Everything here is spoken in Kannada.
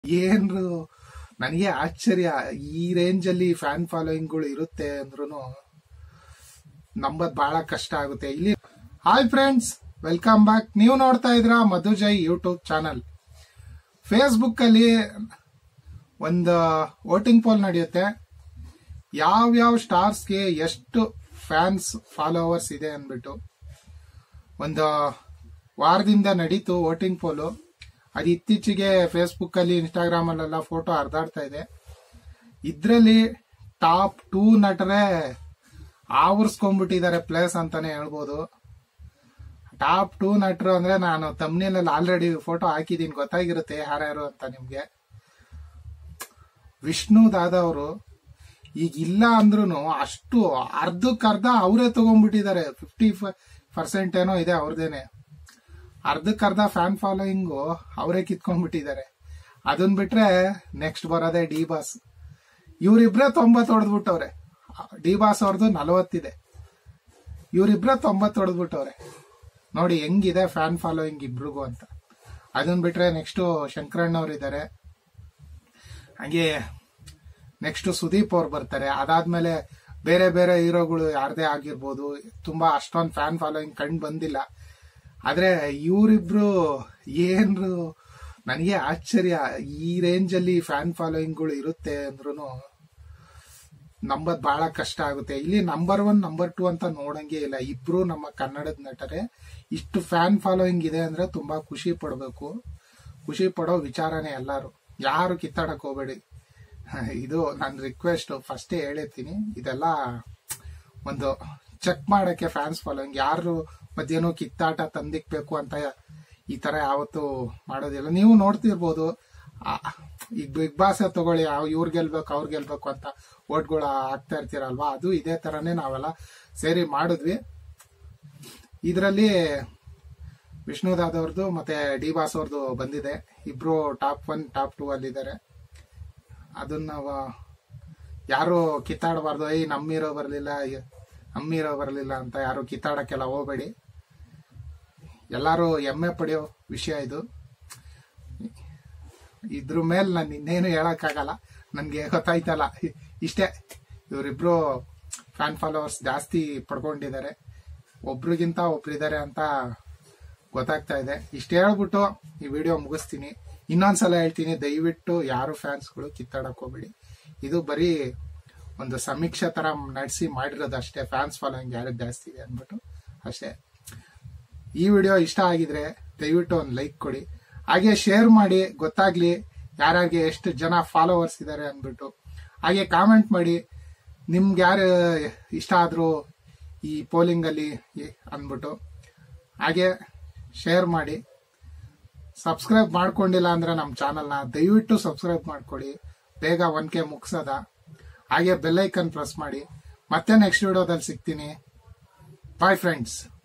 ಏನ್ರು ನನಗೆ ಆಶ್ಚರ್ಯ ಈ ರೇಂಜ್ ಅಲ್ಲಿ ಫ್ಯಾನ್ ಫಾಲೋಯಿಂಗ್ಗಳು ಇರುತ್ತೆ ಅಂದ್ರೂ ನಂಬದ್ ಬಹಳ ಕಷ್ಟ ಆಗುತ್ತೆ ಇಲ್ಲಿ ಹಾಯ್ ಫ್ರೆಂಡ್ಸ್ ವೆಲ್ಕಮ್ ಬ್ಯಾಕ್ ನೀವು ನೋಡ್ತಾ ಇದ್ರ Madhu Jai YouTube channel Facebook ಅಲ್ಲಿ ಒಂದು ವೋಟಿಂಗ್ ಪೋಲ್ ನಡೆಯುತ್ತೆ ಯಾವ್ಯಾವ ಸ್ಟಾರ್ಸ್ಗೆ ಎಷ್ಟು ಫ್ಯಾನ್ಸ್ ಫಾಲೋವರ್ಸ್ ಇದೆ ಅಂದ್ಬಿಟ್ಟು ಒಂದು ವಾರದಿಂದ ನಡೀತು ವೋಟಿಂಗ್ ಪೋಲು ಅದು ಇತ್ತೀಚೆಗೆ ಫೇಸ್ಬುಕ್ ಅಲ್ಲಿ ಇನ್ಸ್ಟಾಗ್ರಾಮ್ ಅಲ್ಲೆಲ್ಲ ಫೋಟೋ ಹರಿದಾಡ್ತಾ ಇದೆ ಇದ್ರಲ್ಲಿ ಟಾಪ್ ಟೂ ನಟರೇ ಆವರ್ಸ್ಕೊಂಡ್ಬಿಟ್ಟಿದ್ದಾರೆ ಪ್ಲೇಸ್ ಅಂತಾನೆ ಹೇಳ್ಬೋದು ಟಾಪ್ ಟೂ ನಟರು ಅಂದ್ರೆ ನಾನು ತಮ್ನೇಲಲ್ಲಿ ಆಲ್ರೆಡಿ ಫೋಟೋ ಹಾಕಿದೀನಿ ಗೊತ್ತಾಗಿರುತ್ತೆ ಯಾರ್ಯಾರು ಅಂತ ನಿಮ್ಗೆ ವಿಷ್ಣು ದಾದ ಅವರು ಈಗ ಇಲ್ಲ ಅಂದ್ರೂ ಅಷ್ಟು ಅರ್ಧಕ್ಕರ್ಧ ಅವರೇ ತಗೊಂಡ್ಬಿಟ್ಟಿದ್ದಾರೆ ಫಿಫ್ಟಿ ಪರ್ಸೆಂಟ್ ಏನೋ ಇದೆ ಅವ್ರದೇನೆ ಅರ್ಧಕ್ಕರ್ಧ ಫ್ಯಾನ್ ಫಾಲೋಯಿಂಗು ಅವರೇ ಕಿತ್ಕೊಂಡ್ಬಿಟ್ಟಿದ್ದಾರೆ ಅದನ್ ಬಿಟ್ರೆ ನೆಕ್ಸ್ಟ್ ಬರೋದೇ ಡಿ ಬಾಸ್ ಇವರಿಬ್ರೆ ತೊಂಬತ್ತು ಹೊಡೆದ್ಬಿಟ್ಟವ್ರೆ ಡಿ ಬಾಸ್ ಅವ್ರದ್ದು ನಲವತ್ತಿದೆ ಇವರಿಬ್ರೆ ತೊಂಬತ್ತು ಹೊಡೆದ್ಬಿಟ್ಟವ್ರೆ ನೋಡಿ ಹೆಂಗಿದೆ ಫ್ಯಾನ್ ಫಾಲೋಯಿಂಗ್ ಇಬ್ರಿಗೂ ಅಂತ ಅದನ್ ಬಿಟ್ರೆ ನೆಕ್ಸ್ಟ್ ಶಂಕರಣ್ಣವ್ರು ಇದ್ದಾರೆ ಹಂಗೆ ನೆಕ್ಸ್ಟ್ ಸುದೀಪ್ ಅವ್ರು ಬರ್ತಾರೆ ಅದಾದ್ಮೇಲೆ ಬೇರೆ ಬೇರೆ ಹೀರೋಗಳು ಯಾರದೇ ಆಗಿರ್ಬೋದು ತುಂಬಾ ಅಷ್ಟೊಂದು ಫ್ಯಾನ್ ಫಾಲೋಯಿಂಗ್ ಕಂಡು ಬಂದಿಲ್ಲ ಆದ್ರೆ ಇವರಿಬ್ರು ಏನ್ರು ನನಗೆ ಆಶ್ಚರ್ಯ ಈ ರೇಂಜ್ ಅಲ್ಲಿ ಫ್ಯಾನ್ ಫಾಲೋಯಿಂಗ್ಗಳು ಇರುತ್ತೆ ಅಂದ್ರೂ ನಂಬದ್ ಬಹಳ ಕಷ್ಟ ಆಗುತ್ತೆ ಇಲ್ಲಿ ನಂಬರ್ ಒನ್ ನಂಬರ್ ಟೂ ಅಂತ ನೋಡಂಗೆ ಇಲ್ಲ ಇಬ್ರು ನಮ್ಮ ಕನ್ನಡದ ನಟರೆ ಇಷ್ಟು ಫ್ಯಾನ್ ಫಾಲೋಯಿಂಗ್ ಇದೆ ಅಂದ್ರೆ ತುಂಬಾ ಖುಷಿ ಪಡ್ಬೇಕು ಖುಷಿ ಪಡೋ ವಿಚಾರನೇ ಎಲ್ಲಾರು ಯಾರು ಕಿತ್ತಾಡಕ್ ಹೋಗ್ಬೇಡಿ ಇದು ನನ್ನ ರಿಕ್ವೆಸ್ಟ್ ಫಸ್ಟೇ ಹೇಳಿರ್ತೀನಿ ಇದೆಲ್ಲ ಒಂದು ಚೆಕ್ ಮಾಡಕ್ಕೆ ಫ್ಯಾನ್ಸ್ ಫಾಲೋಯಿಂಗ್ ಯಾರು ಮಧ್ಯೇನೋ ಕಿತ್ತಾಟ ತಂದಿಕ್ಬೇಕು ಅಂತ ಈ ತರ ಯಾವತ್ತು ಮಾಡೋದಿಲ್ಲ ನೀವು ನೋಡ್ತಿರ್ಬೋದು ಈಗ ಬಿಗ್ ಬಾಸ್ ತಗೊಳ್ಳಿ ಇವ್ರ್ ಗೆಲ್ಬೇಕು ಅವ್ರ್ ಗೆಲ್ಬೇಕು ಅಂತ ಓಟ್ಗಳು ಹಾಕ್ತಾ ಇರ್ತೀರಲ್ವಾ ಅದು ಇದೇ ತರನೇ ನಾವೆಲ್ಲ ಸೇರಿ ಮಾಡಿದ್ವಿ ಇದರಲ್ಲಿ ವಿಷ್ಣುದಾದ್ ಅವ್ರದ್ದು ಮತ್ತೆ ಡಿ ಬಾಸ್ ಅವ್ರದ್ದು ಬಂದಿದೆ ಇಬ್ರು ಟಾಪ್ ಒನ್ ಟಾಪ್ ಟೂ ಅಲ್ಲಿದ್ದಾರೆ ಅದನ್ನ ಯಾರು ಕಿತ್ತಾಡಬಾರ್ದು ಏಯ್ ನಮ್ಮೀರೋ ಬರಲಿಲ್ಲ ನಮ್ಮೀರೋ ಬರಲಿಲ್ಲ ಅಂತ ಯಾರು ಕಿತ್ತಾಡಕ್ಕೆಲ್ಲ ಹೋಗ್ಬೇಡಿ ಎಲ್ಲಾರು ಹೆಮ್ಮೆ ಪಡೆಯೋ ವಿಷಯ ಇದು ಇದ್ರ ಮೇಲೆ ನಾನು ಇನ್ನೇನು ಹೇಳಕ್ಕಾಗಲ್ಲ ನನ್ಗೆ ಗೊತ್ತಾಯ್ತಲ್ಲ ಇಷ್ಟೇ ಇವರಿಬ್ರು ಫ್ಯಾನ್ ಫಾಲೋವರ್ಸ್ ಜಾಸ್ತಿ ಪಡ್ಕೊಂಡಿದ್ದಾರೆ ಒಬ್ರಿಗಿಂತ ಒಬ್ರಿದ್ದಾರೆ ಅಂತ ಗೊತ್ತಾಗ್ತಾ ಇದೆ ಇಷ್ಟ ಹೇಳ್ಬಿಟ್ಟು ಈ ವಿಡಿಯೋ ಮುಗಿಸ್ತೀನಿ ಇನ್ನೊಂದ್ಸಲ ಹೇಳ್ತೀನಿ ದಯವಿಟ್ಟು ಯಾರು ಫ್ಯಾನ್ಸ್ಗಳು ಕಿತ್ತಾಡಕ್ ಹೋಗ್ಬೇಡಿ ಇದು ಬರೀ ಒಂದು ಸಮೀಕ್ಷೆ ತರ ನಡೆಸಿ ಮಾಡಿರೋದು ಅಷ್ಟೇ ಫ್ಯಾನ್ಸ್ ಫಾಲೋಯಿಂಗ್ ಯಾರು ಜಾಸ್ತಿ ಇದೆ ಅಂದ್ಬಿಟ್ಟು ಅಷ್ಟೇ ಈ ವಿಡಿಯೋ ಇಷ್ಟ ಆಗಿದ್ರೆ ದಯವಿಟ್ಟು ಒಂದು ಲೈಕ್ ಕೊಡಿ ಹಾಗೆ ಶೇರ್ ಮಾಡಿ ಗೊತ್ತಾಗ್ಲಿ ಯಾರ್ಯಾರಿಗೆ ಎಷ್ಟು ಜನ ಫಾಲೋವರ್ಸ್ ಇದ್ದಾರೆ ಅಂದ್ಬಿಟ್ಟು ಹಾಗೆ ಕಾಮೆಂಟ್ ಮಾಡಿ ನಿಮ್ಗೆ ಯಾರು ಇಷ್ಟ ಆದ್ರು ಈ ಪೋಲಿಂಗ್ ಅಲ್ಲಿ ಅಂದ್ಬಿಟ್ಟು ಹಾಗೆ ಶೇರ್ ಮಾಡಿ ಸಬ್ಸ್ಕ್ರೈಬ್ ಮಾಡ್ಕೊಂಡಿಲ್ಲ ಅಂದ್ರೆ ನಮ್ಮ ಚಾನಲ್ನ ದಯವಿಟ್ಟು ಸಬ್ಸ್ಕ್ರೈಬ್ ಮಾಡ್ಕೊಳ್ಳಿ ಬೇಗ ಒನ್ ಕೆ ಮುಗಿಸೋದ ಹಾಗೆ ಬೆಲ್ಲೈಕನ್ ಪ್ರೆಸ್ ಮಾಡಿ ಮತ್ತೆ ನೆಕ್ಸ್ಟ್ ವಿಡಿಯೋದಲ್ಲಿ ಸಿಗ್ತೀನಿ ಬಾಯ್ ಫ್ರೆಂಡ್ಸ್